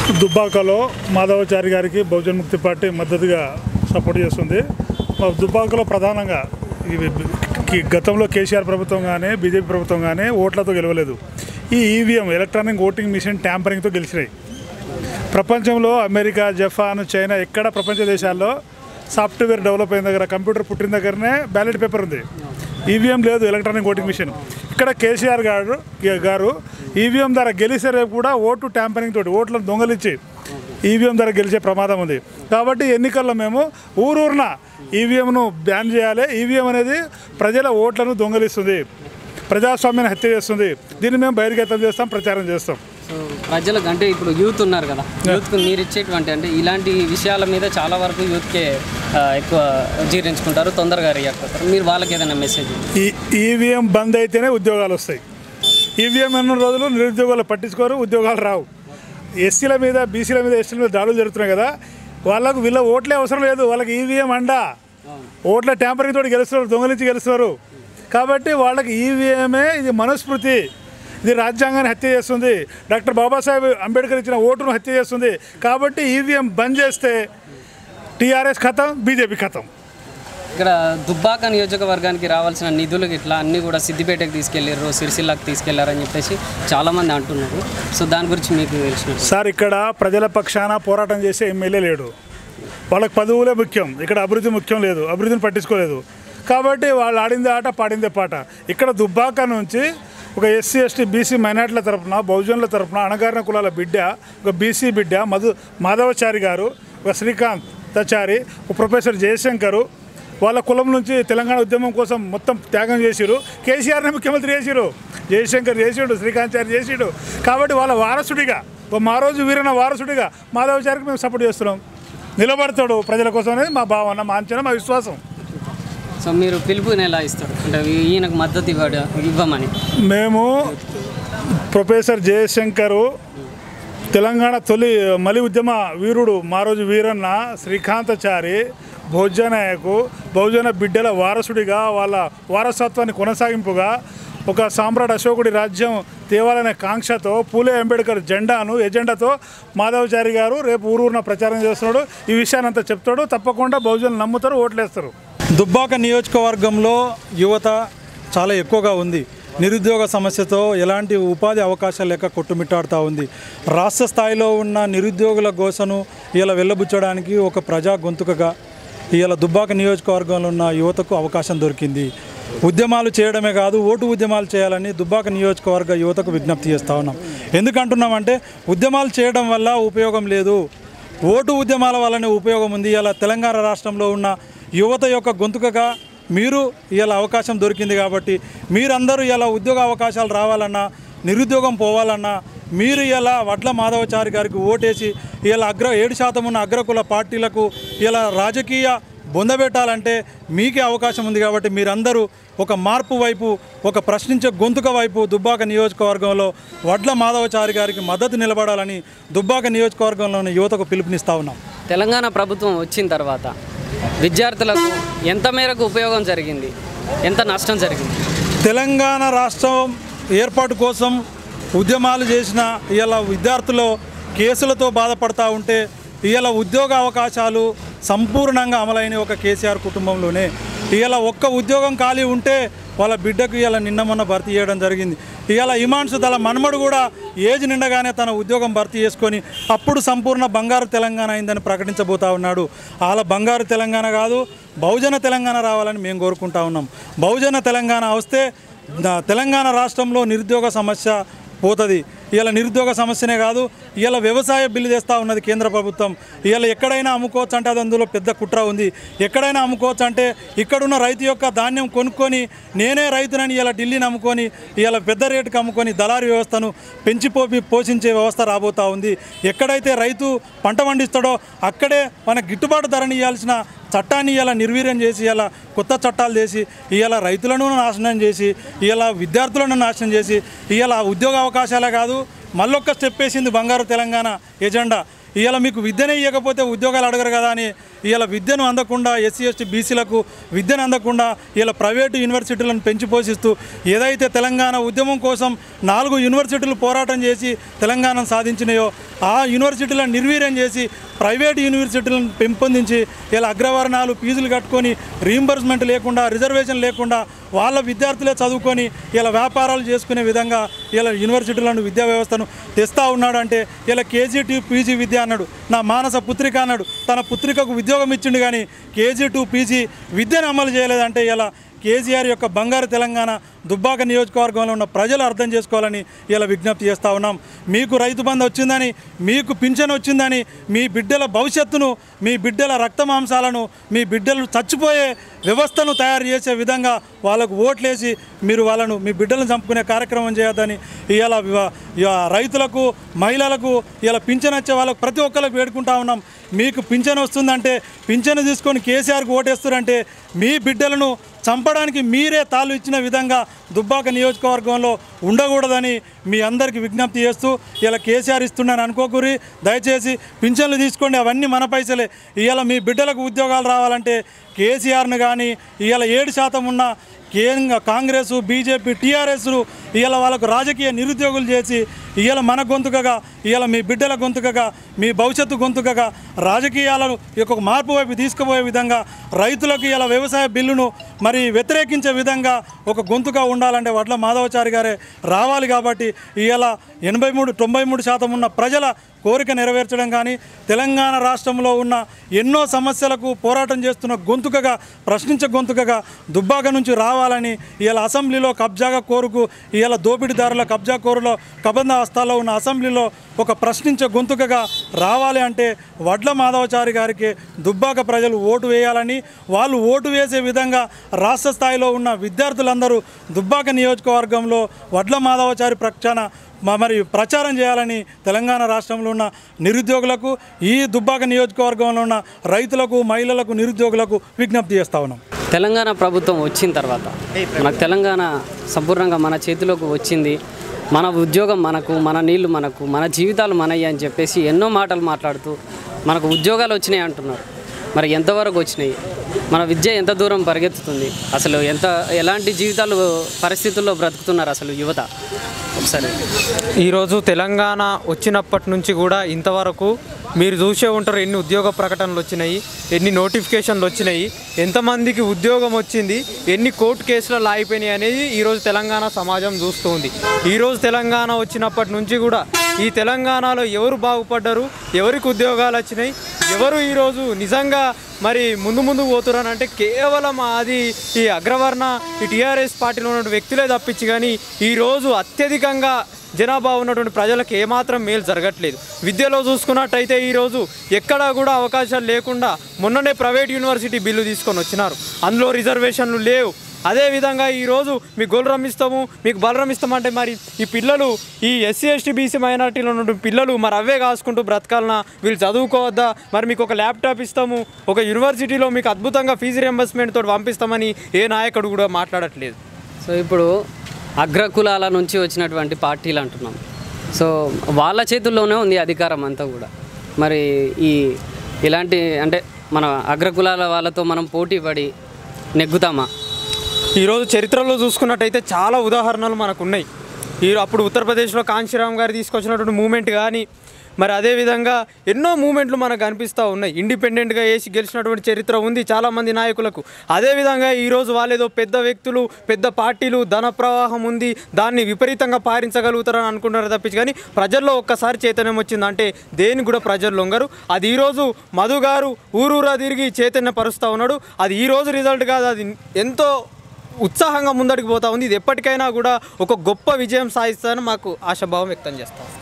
దుబ్బాకలో మాధవచారి గారికి బహుజన్ ముక్తి పార్టీ మద్దతుగా సపోర్ట్ చేస్తుంది మా దుబ్బాకలో ప్రధానంగా ఇవి కి- గతంలో కేసీఆర్ ప్రభుత్వం కానీ బీజేపీ ప్రభుత్వం కానీ ఓట్లతో గెలవలేదు ఈ ఈవీఎం ఎలక్ట్రానిక్ ఓటింగ్ మిషన్ ట్యాంపరింగ్తో గెలిచినాయి ప్రపంచంలో అమెరికా జపాన్ చైనా ఎక్కడ ప్రపంచ దేశాల్లో సాఫ్ట్వేర్ డెవలప్ అయిన దగ్గర కంప్యూటర్ పుట్టిన దగ్గరనే బ్యాలెట్ పేపర్ ఉంది ఈవీఎం లేదు ఎలక్ట్రానిక్ ఓటింగ్ మిషన్ ఇక్కడ కేసీఆర్ గారు గారు ఈవీఎం ద్వారా గెలిస్తే రేపు కూడా ఓటు ట్యాంపరింగ్ తోటి ఓట్లను దొంగలించి ఈవీఎం ద్వారా గెలిచే ప్రమాదం ఉంది కాబట్టి ఎన్నికల్లో మేము ఊరూరున ఈవీఎంను బ్యాన్ చేయాలి ఈవీఎం అనేది ప్రజల ఓట్లను దొంగలిస్తుంది ప్రజాస్వామ్యాన్ని హత్య చేస్తుంది దీన్ని మేము బహిర్గతం చేస్తాం ప్రచారం చేస్తాం సో ప్రజలకు అంటే ఇప్పుడు యూత్ ఉన్నారు కదా యూత్కు మీరు ఇచ్చేటువంటి అంటే ఇలాంటి విషయాల మీద చాలా వరకు యూత్కే ఆ, ఎక్కువ జీర్ణించుకుంటారు తొందరగా రియాక్ట్ అవుతారు మీరు వాళ్ళకి ఏదైనా మెసేజ్ ఈ ఈవీఎం బంద్ అయితేనే ఉద్యోగాలు వస్తాయి ఈవీఎం ఎన్నో రోజులు నిరుద్యోగాలు పట్టించుకోరు ఉద్యోగాలు రావు ఎస్సీల మీద బీసీల మీద ఎస్టీల మీద దాడులు జరుగుతున్నాయి కదా వాళ్ళకు వీళ్ళ ఓట్లే అవసరం లేదు వాళ్ళకి ఈవీఎం అండా ఓట్ల ట్యాంపరింగ్ తోటి గెలుస్తున్నారు దొంగలించి గెలుస్తున్నారు కాబట్టి వాళ్ళకి ఈవీఎంఏ ఇది మనస్మృతి ఇది రాజ్యాంగాన్ని హత్య చేస్తుంది డాక్టర్ బాబాసాహెబ్ అంబేద్కర్ ఇచ్చిన ఓటును హత్య చేస్తుంది కాబట్టి ఈవీఎం బంద్ చేస్తే టీఆర్ఎస్ ఖతం బీజేపీ ఖతం ఇక్కడ దుబ్బాక నియోజకవర్గానికి రావాల్సిన నిధులు ఇట్లా అన్నీ కూడా సిద్దిపేటకి తీసుకెళ్ళారు సిరిసిల్లాకి తీసుకెళ్లారని చెప్పేసి చాలామంది అంటున్నారు సో దాని గురించి మీకు తెలిసిన సార్ ఇక్కడ ప్రజల పక్షాన పోరాటం చేసే ఎమ్మెల్యే లేడు వాళ్ళకి పదవులే ముఖ్యం ఇక్కడ అభివృద్ధి ముఖ్యం లేదు అభివృద్ధిని పట్టించుకోలేదు కాబట్టి వాళ్ళు ఆడిందే ఆట పాడిందే పాట ఇక్కడ దుబ్బాక నుంచి ఒక ఎస్సీ ఎస్టీ బీసీ మైనార్టీల తరపున బహుజనుల తరపున అణగారిన కులాల బిడ్డ ఒక బీసీ బిడ్డ మధు మాధవచారి గారు ఒక శ్రీకాంత్ తచారి ఒక ప్రొఫెసర్ జయశంకరు వాళ్ళ కులం నుంచి తెలంగాణ ఉద్యమం కోసం మొత్తం త్యాగం చేసిరు కేసీఆర్ని ముఖ్యమంత్రి చేసిరు జయశంకర్ చేసిండు శ్రీకాంత్ చేసిండు కాబట్టి వాళ్ళ వారసుడిగా ఓ మా రోజు వీరన్న వారసుడిగా మాధవచారికి మేము సపోర్ట్ చేస్తున్నాం నిలబడతాడు ప్రజల కోసం అనేది మా భావన మా అంచనా మా విశ్వాసం సో మీరు పిలుపుని ఎలా ఇస్తారు అంటే ఈయనకు మద్దతు ఇవ్వడ ఇవ్వమని మేము ప్రొఫెసర్ జయశంకరు తెలంగాణ తొలి మలి ఉద్యమ వీరుడు మా రోజు వీరన్న శ్రీకాంతచారి బహుజనాయకు బహుజన బిడ్డల వారసుడిగా వాళ్ళ వారసత్వాన్ని కొనసాగింపుగా ఒక సామ్రాట్ అశోకుడి రాజ్యం తేవాలనే కాంక్షతో పూలే అంబేద్కర్ జెండాను ఎజెండాతో మాధవచారి గారు రేపు ఊరూరున ప్రచారం చేస్తున్నాడు ఈ విషయాన్ని అంతా చెప్తాడు తప్పకుండా బహుజనులు నమ్ముతారు ఓట్లేస్తారు దుబ్బాక నియోజకవర్గంలో యువత చాలా ఎక్కువగా ఉంది నిరుద్యోగ సమస్యతో ఎలాంటి ఉపాధి అవకాశాలు లేక కొట్టుమిట్టాడుతూ ఉంది రాష్ట్ర స్థాయిలో ఉన్న నిరుద్యోగుల గోసను ఇలా వెళ్ళబుచ్చడానికి ఒక ప్రజా గొంతుకగా ఇవాళ దుబ్బాక నియోజకవర్గంలో ఉన్న యువతకు అవకాశం దొరికింది ఉద్యమాలు చేయడమే కాదు ఓటు ఉద్యమాలు చేయాలని దుబ్బాక నియోజకవర్గ యువతకు విజ్ఞప్తి చేస్తూ ఉన్నాం ఎందుకంటున్నామంటే ఉద్యమాలు చేయడం వల్ల ఉపయోగం లేదు ఓటు ఉద్యమాల వల్లనే ఉపయోగం ఉంది ఇలా తెలంగాణ రాష్ట్రంలో ఉన్న యువత యొక్క గొంతుకగా మీరు ఇలా అవకాశం దొరికింది కాబట్టి మీరందరూ ఇలా ఉద్యోగ అవకాశాలు రావాలన్నా నిరుద్యోగం పోవాలన్నా మీరు ఇలా వడ్ల మాధవచారి గారికి ఓటేసి ఇలా అగ్ర ఏడు శాతం ఉన్న అగ్రకుల పార్టీలకు ఇలా రాజకీయ బొందబెట్టాలంటే మీకే అవకాశం ఉంది కాబట్టి మీరందరూ ఒక మార్పు వైపు ఒక ప్రశ్నించే గొంతుక వైపు దుబ్బాక నియోజకవర్గంలో వడ్ల మాధవచారి గారికి మద్దతు నిలబడాలని దుబ్బాక నియోజకవర్గంలోని యువతకు పిలుపునిస్తా ఉన్నాం తెలంగాణ ప్రభుత్వం వచ్చిన తర్వాత విద్యార్థులకు ఎంత మేరకు ఉపయోగం జరిగింది ఎంత నష్టం జరిగింది తెలంగాణ రాష్ట్రం ఏర్పాటు కోసం ఉద్యమాలు చేసిన ఇలా విద్యార్థులు కేసులతో బాధపడతా ఉంటే ఇలా ఉద్యోగ అవకాశాలు సంపూర్ణంగా అమలైన ఒక కేసీఆర్ కుటుంబంలోనే ఇలా ఒక్క ఉద్యోగం ఖాళీ ఉంటే వాళ్ళ బిడ్డకు ఇలా నిన్న మొన్న భర్తీ చేయడం జరిగింది ఇవాళ ఇమాన్సు తల మన్మడు కూడా ఏజ్ నిండగానే తన ఉద్యోగం భర్తీ చేసుకొని అప్పుడు సంపూర్ణ బంగారు తెలంగాణ అయిందని ప్రకటించబోతా ఉన్నాడు వాళ్ళ బంగారు తెలంగాణ కాదు బహుజన తెలంగాణ రావాలని మేము కోరుకుంటా ఉన్నాం బహుజన తెలంగాణ వస్తే ద- తెలంగాణ రాష్ట్రంలో నిరుద్యోగ సమస్య పోతుంది ఇవాళ నిరుద్యోగ సమస్యనే కాదు ఇవాళ వ్యవసాయ బిల్లు తెస్తా ఉన్నది కేంద్ర ప్రభుత్వం ఇవాళ ఎక్కడైనా అమ్ముకోవచ్చు అంటే అది అందులో పెద్ద కుట్ర ఉంది ఎక్కడైనా అమ్ముకోవచ్చు అంటే ఇక్కడున్న రైతు యొక్క ధాన్యం కొనుక్కొని నేనే రైతునని ఇలా ఢిల్లీని అమ్ముకొని ఇవాళ పెద్ద రేటుకి అమ్ముకొని దళారీ వ్యవస్థను పెంచిపోపి పోషించే వ్యవస్థ రాబోతా ఉంది ఎక్కడైతే రైతు పంట పండిస్తాడో అక్కడే మన గిట్టుబాటు ధరని ఇవ్వాల్సిన చట్టాన్ని ఇలా నిర్వీర్యం చేసి ఇలా కొత్త చట్టాలు చేసి ఇలా రైతులను నాశనం చేసి ఇలా విద్యార్థులను నాశనం చేసి ఇలా ఉద్యోగ అవకాశాలే కాదు మళ్ళొక్క స్టెప్ వేసింది బంగారు తెలంగాణ ఎజెండా ఇవాళ మీకు విద్యనే ఇవ్వకపోతే ఉద్యోగాలు అడగరు కదా అని ఇలా విద్యను అందకుండా ఎస్సీ ఎస్టీ బీసీలకు విద్యను అందకుండా ఇలా ప్రైవేటు యూనివర్సిటీలను పెంచి పోషిస్తూ ఏదైతే తెలంగాణ ఉద్యమం కోసం నాలుగు యూనివర్సిటీలు పోరాటం చేసి తెలంగాణను సాధించినాయో ఆ యూనివర్సిటీలను నిర్వీర్యం చేసి ప్రైవేట్ యూనివర్సిటీలను పెంపొందించి ఇలా అగ్రవర్ణాలు ఫీజులు కట్టుకొని రీంబర్స్మెంట్ లేకుండా రిజర్వేషన్ లేకుండా వాళ్ళ విద్యార్థులే చదువుకొని ఇలా వ్యాపారాలు చేసుకునే విధంగా ఇలా యూనివర్సిటీలను విద్యా వ్యవస్థను తెస్తా ఉన్నాడు అంటే ఇలా కేజీ టూ పీజీ విద్య అన్నాడు నా మానస పుత్రిక అన్నాడు తన పుత్రికకు ఉద్యోగం ఇచ్చిండు కానీ కేజీ టూ పీజీ విద్యను అమలు చేయలేదంటే ఇలా కేసీఆర్ యొక్క బంగారు తెలంగాణ దుబ్బాక నియోజకవర్గంలో ఉన్న ప్రజలు అర్థం చేసుకోవాలని ఇలా విజ్ఞప్తి చేస్తూ ఉన్నాం మీకు రైతు బంధు వచ్చిందని మీకు పింఛన్ వచ్చిందని మీ బిడ్డల భవిష్యత్తును మీ బిడ్డల రక్త మాంసాలను మీ బిడ్డలు చచ్చిపోయే వ్యవస్థను తయారు చేసే విధంగా వాళ్ళకు ఓట్లేసి మీరు వాళ్ళను మీ బిడ్డలను చంపుకునే కార్యక్రమం చేయొద్దని ఇవాళ వివ- ఇవ రైతులకు మహిళలకు ఇలా పింఛన్ వచ్చే వాళ్ళకు ప్రతి ఒక్కరికి వేడుకుంటా ఉన్నాం మీకు పింఛన్ వస్తుందంటే పింఛన్ తీసుకొని కేసీఆర్కి ఓటేస్తారంటే మీ బిడ్డలను చంపడానికి మీరే తాళ్ళు ఇచ్చిన విధంగా దుబ్బాక నియోజకవర్గంలో ఉండకూడదని మీ అందరికీ విజ్ఞప్తి చేస్తూ ఇలా కేసీఆర్ ఇస్తున్నాను అనుకోకూరి దయచేసి పింఛన్లు తీసుకోండి అవన్నీ మన పైసలే ఇవాళ మీ బిడ్డలకు ఉద్యోగాలు రావాలంటే కేసీఆర్ను కానీ ఇవాళ ఏడు శాతం ఉన్న కేంద్ర కాంగ్రెస్ బీజేపీ టీఆర్ఎస్లు ఇవాళ వాళ్ళకు రాజకీయ నిరుద్యోగులు చేసి ఇవాళ మన గొంతుకగా ఇవాళ మీ బిడ్డల గొంతుకగా మీ భవిష్యత్తు గొంతుకగా రాజకీయాలను యొక్క మార్పు వైపు తీసుకుపోయే విధంగా రైతులకు ఇలా వ్యవసాయ బిల్లును మరి వ్యతిరేకించే విధంగా ఒక గొంతుగా ఉండాలంటే వడ్ల మాధవచారి గారే రావాలి కాబట్టి ఇవాళ ఎనభై మూడు తొంభై మూడు శాతం ఉన్న ప్రజల కోరిక నెరవేర్చడం కానీ తెలంగాణ రాష్ట్రంలో ఉన్న ఎన్నో సమస్యలకు పోరాటం చేస్తున్న గొంతుకగా ప్రశ్నించే గొంతుకగా దుబ్బాక నుంచి రావాలని ఇవాళ అసెంబ్లీలో కబ్జాగా కోరుకు ఇవాళ దోపిడీదారుల కబ్జా కోరులో కబంధ హస్తాల్లో ఉన్న అసెంబ్లీలో ఒక ప్రశ్నించే గొంతుకగా రావాలి అంటే వడ్ల మాధవచారి గారికి దుబ్బాక ప్రజలు ఓటు వేయాలని వాళ్ళు ఓటు వేసే విధంగా రాష్ట్ర స్థాయిలో ఉన్న విద్యార్థులందరూ దుబ్బాక నియోజకవర్గంలో వడ్ల మాధవచారి ప్రక్షాన మ- మరి ప్రచారం చేయాలని తెలంగాణ రాష్ట్రంలో ఉన్న నిరుద్యోగులకు ఈ దుబ్బాక నియోజకవర్గంలో ఉన్న రైతులకు మహిళలకు నిరుద్యోగులకు విజ్ఞప్తి చేస్తా ఉన్నాం తెలంగాణ ప్రభుత్వం వచ్చిన తర్వాత మనకు తెలంగాణ సంపూర్ణంగా మన చేతిలోకి వచ్చింది మన ఉద్యోగం మనకు మన నీళ్లు మనకు మన జీవితాలు మనయ్యి అని చెప్పేసి ఎన్నో మాటలు మాట్లాడుతూ మనకు ఉద్యోగాలు వచ్చినాయి అంటున్నారు మరి ఎంతవరకు వచ్చినాయి మన విద్య ఎంత దూరం పరిగెత్తుతుంది అసలు ఎంత ఎలాంటి జీవితాలు పరిస్థితుల్లో బ్రతుకుతున్నారు అసలు యువత ఒకసారి ఈరోజు తెలంగాణ వచ్చినప్పటి నుంచి కూడా ఇంతవరకు మీరు చూసే ఉంటారు ఎన్ని ఉద్యోగ ప్రకటనలు వచ్చినాయి ఎన్ని నోటిఫికేషన్లు వచ్చినాయి ఎంతమందికి ఉద్యోగం వచ్చింది ఎన్ని కోర్టు కేసులలో ఆగిపోయినాయి అనేది ఈరోజు తెలంగాణ సమాజం చూస్తూ ఉంది ఈరోజు తెలంగాణ వచ్చినప్పటి నుంచి కూడా ఈ తెలంగాణలో ఎవరు బాగుపడ్డారు ఎవరికి ఉద్యోగాలు వచ్చినాయి ఎవరు ఈరోజు నిజంగా మరి ముందు ముందు పోతున్నారు అంటే కేవలం అది ఈ అగ్రవర్ణ ఈ టీఆర్ఎస్ పార్టీలో ఉన్న వ్యక్తులే తప్పించి కానీ ఈరోజు అత్యధికంగా జనాభా ఉన్నటువంటి ప్రజలకు ఏమాత్రం మేలు జరగట్లేదు విద్యలో చూసుకున్నట్టయితే ఈరోజు ఎక్కడా కూడా అవకాశాలు లేకుండా మొన్ననే ప్రైవేట్ యూనివర్సిటీ బిల్లు తీసుకొని వచ్చినారు అందులో రిజర్వేషన్లు లేవు అదేవిధంగా ఈరోజు మీకు గొల్లం ఇస్తాము మీకు బలరం ఇస్తామంటే మరి ఈ పిల్లలు ఈ ఎస్సీ ఎస్టీ బీసీ మైనార్టీలో ఉన్న పిల్లలు మరి అవే కాసుకుంటూ బ్రతకాలనా వీళ్ళు చదువుకోవద్దా మరి మీకు ఒక ల్యాప్టాప్ ఇస్తాము ఒక యూనివర్సిటీలో మీకు అద్భుతంగా ఫీజు రియంబర్స్మెంట్ తోటి పంపిస్తామని ఏ నాయకుడు కూడా మాట్లాడట్లేదు సో ఇప్పుడు అగ్రకులాల నుంచి వచ్చినటువంటి పార్టీలు అంటున్నాం సో వాళ్ళ చేతుల్లోనే ఉంది అధికారం అంతా కూడా మరి ఈ ఇలాంటి అంటే మన అగ్రకులాల వాళ్ళతో మనం పోటీ పడి నెగ్గుతామా ఈరోజు చరిత్రలో చూసుకున్నట్టయితే చాలా ఉదాహరణలు మనకు ఉన్నాయి ఈ అప్పుడు ఉత్తరప్రదేశ్లో కాంశీరామ్ గారు తీసుకొచ్చినటువంటి మూమెంట్ కానీ మరి అదేవిధంగా ఎన్నో మూమెంట్లు మనకు కనిపిస్తూ ఉన్నాయి ఇండిపెండెంట్గా వేసి గెలిచినటువంటి చరిత్ర ఉంది చాలామంది నాయకులకు అదేవిధంగా ఈరోజు వాళ్ళేదో పెద్ద వ్యక్తులు పెద్ద పార్టీలు ధన ప్రవాహం ఉంది దాన్ని విపరీతంగా పారించగలుగుతారని అనుకుంటున్నారు తప్పించి కానీ ప్రజల్లో ఒక్కసారి చైతన్యం వచ్చిందంటే దేనికి కూడా ప్రజలు లొంగరు అది ఈరోజు మధు గారు ఊరూరా తిరిగి చైతన్య పరుస్తూ ఉన్నాడు అది ఈ రోజు రిజల్ట్ కాదు అది ఎంతో ఉత్సాహంగా ముందడికి పోతా ఉంది ఇది ఎప్పటికైనా కూడా ఒక గొప్ప విజయం సాధిస్తుందని మాకు ఆశాభావం వ్యక్తం చేస్తాం